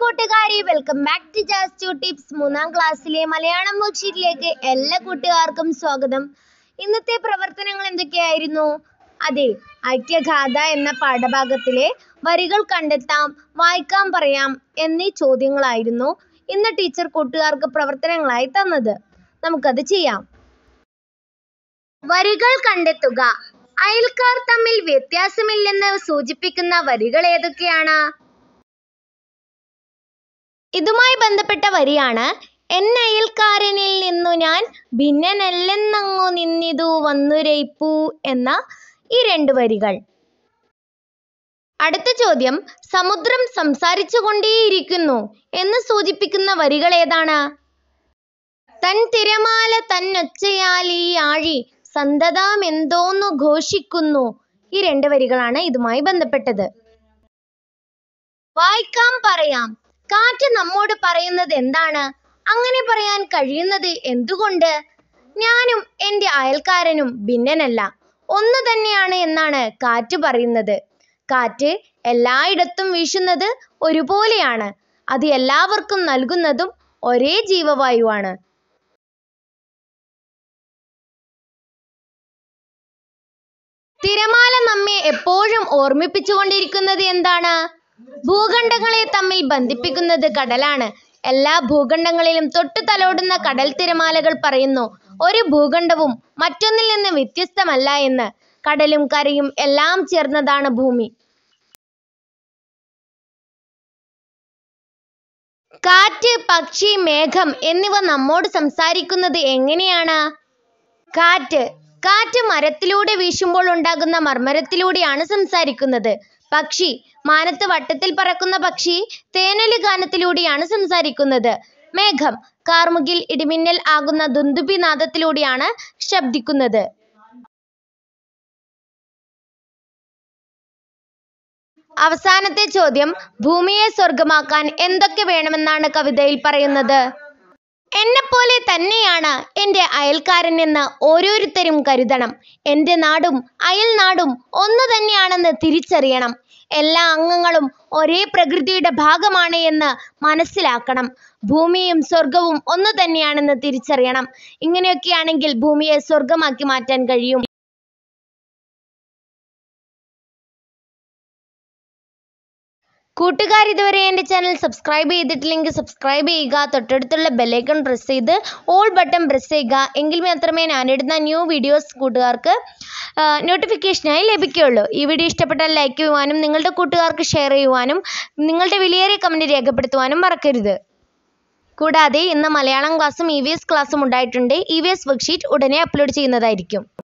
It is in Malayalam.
കൂട്ടുകാരെ വെൽക്കം ബാക്ക് ടു ജാസ് ടു ടിപ്സ് മൂന്നാം ക്ലാസ്സിലെ മലയാളം വർക്ക്ഷീറ്റിലേക്ക് എല്ലാ കൂട്ടുകാർക്കും സ്വാഗതം ഇന്നത്തെ പ്രവർത്തനങ്ങൾ എന്തൊക്കെയായിരുന്നു അതെ ഐക്യഗാഥ എന്ന പാഠഭാഗത്തിലെ വരികൾ കണ്ടെത്താം വായിക്കാൻ പറയാം എന്നീ ചോദ്യങ്ങളായിരുന്നു ഇന്ന് ടീച്ചർ കൂട്ടുകാർക്ക് പ്രവർത്തനങ്ങളായി തന്നത് നമുക്കത് ചെയ്യാം വരികൾ കണ്ടെത്തുക അയൽക്കാർ തമ്മിൽ വ്യത്യാസമില്ലെന്ന് സൂചിപ്പിക്കുന്ന വരികൾ ഏതൊക്കെയാണ് ഇതുമായി ബന്ധപ്പെട്ട വരിയാണ് എന്നയൽക്കാരനിൽ നിന്നു ഞാൻ ഭിന്നനല്ലെന്നങ്ങു നിന്നിതു വന്നുരയിപ്പൂ എന്ന ഈ രണ്ട് വരികൾ അടുത്ത ചോദ്യം സമുദ്രം സംസാരിച്ചു കൊണ്ടേയിരിക്കുന്നു എന്ന് സൂചിപ്പിക്കുന്ന വരികൾ ഏതാണ് തൻ തിരമാല തന്നൊച്ചയാൽ ഈ ആഴി സന്തതമെന്തോന്നു ഘോഷിക്കുന്നു ഈ രണ്ട് വരികളാണ് ഇതുമായി ബന്ധപ്പെട്ടത് വായിക്കാം പറയാം കാറ്റ് നമ്മോട് പറയുന്നത് എന്താണ് അങ്ങനെ പറയാൻ കഴിയുന്നത് എന്തുകൊണ്ട് ഞാനും എൻ്റെ അയൽക്കാരനും ഭിന്നനല്ല ഒന്നു തന്നെയാണ് എന്നാണ് കാറ്റ് പറയുന്നത് കാറ്റ് എല്ലായിടത്തും വീശുന്നത് ഒരുപോലെയാണ് അത് എല്ലാവർക്കും നൽകുന്നതും ഒരേ ജീവവായുവാണ് തിരമാല നമ്മെ എപ്പോഴും ഓർമ്മിപ്പിച്ചുകൊണ്ടിരിക്കുന്നത് എന്താണ് ഭൂഖണ്ഡങ്ങളെ തമ്മിൽ ബന്ധിപ്പിക്കുന്നത് കടലാണ് എല്ലാ ഭൂഖണ്ഡങ്ങളിലും തൊട്ടു തലോടുന്ന കടൽ തിരമാലകൾ പറയുന്നു ഒരു ഭൂഖണ്ഡവും മറ്റൊന്നിൽ നിന്ന് വ്യത്യസ്തമല്ല എന്ന് കടലും കരയും എല്ലാം ചേർന്നതാണ് ഭൂമി കാറ്റ് പക്ഷി മേഘം എന്നിവ നമ്മോട് സംസാരിക്കുന്നത് എങ്ങനെയാണ് കാറ്റ് കാറ്റ് മരത്തിലൂടെ വീശുമ്പോൾ ഉണ്ടാകുന്ന മർമ്മരത്തിലൂടെയാണ് സംസാരിക്കുന്നത് പക്ഷി മാനത്ത് വട്ടത്തിൽ പറക്കുന്ന പക്ഷി തേനൊലി ഗാനത്തിലൂടെയാണ് സംസാരിക്കുന്നത് മേഘം കാർമുകിൽ ഇടിമിന്നൽ ആകുന്ന ദുന്ദുബി നാദത്തിലൂടെയാണ് ശബ്ദിക്കുന്നത് അവസാനത്തെ ചോദ്യം ഭൂമിയെ സ്വർഗമാക്കാൻ എന്തൊക്കെ വേണമെന്നാണ് കവിതയിൽ പറയുന്നത് എന്നെപ്പോലെ തന്നെയാണ് എൻ്റെ അയൽക്കാരൻ എന്ന് ഓരോരുത്തരും കരുതണം എൻ്റെ നാടും അയൽ നാടും ഒന്നു തന്നെയാണെന്ന് തിരിച്ചറിയണം എല്ലാ അംഗങ്ങളും ഒരേ പ്രകൃതിയുടെ ഭാഗമാണ് എന്ന് മനസ്സിലാക്കണം ഭൂമിയും സ്വർഗവും ഒന്നു തന്നെയാണെന്ന് തിരിച്ചറിയണം ഇങ്ങനെയൊക്കെയാണെങ്കിൽ ഭൂമിയെ സ്വർഗമാക്കി മാറ്റാൻ കഴിയും കൂട്ടുകാർ ഇതുവരെ എൻ്റെ ചാനൽ സബ്സ്ക്രൈബ് ചെയ്തിട്ടില്ലെങ്കിൽ സബ്സ്ക്രൈബ് ചെയ്യുക തൊട്ടടുത്തുള്ള ബെല്ലൈക്കൺ പ്രസ് ചെയ്ത് ഓൾ ബട്ടൺ പ്രസ് ചെയ്യുക എങ്കിൽ മാത്രമേ ഞാനിടുന്ന ന്യൂ വീഡിയോസ് കൂട്ടുകാർക്ക് നോട്ടിഫിക്കേഷനായി ലഭിക്കുകയുള്ളൂ ഈ വീഡിയോ ഇഷ്ടപ്പെട്ടാൽ ലൈക്ക് ചെയ്യുവാനും നിങ്ങളുടെ കൂട്ടുകാർക്ക് ഷെയർ ചെയ്യുവാനും നിങ്ങളുടെ വിലയേറിയ കമൻറ്റ് രേഖപ്പെടുത്തുവാനും മറക്കരുത് കൂടാതെ ഇന്ന് മലയാളം ക്ലാസ്സും ഇ വി എസ് ക്ലാസ്സും ഉണ്ടായിട്ടുണ്ട് ഇ വി എസ് വർക്ക്ഷീറ്റ് ഉടനെ അപ്ലോഡ് ചെയ്യുന്നതായിരിക്കും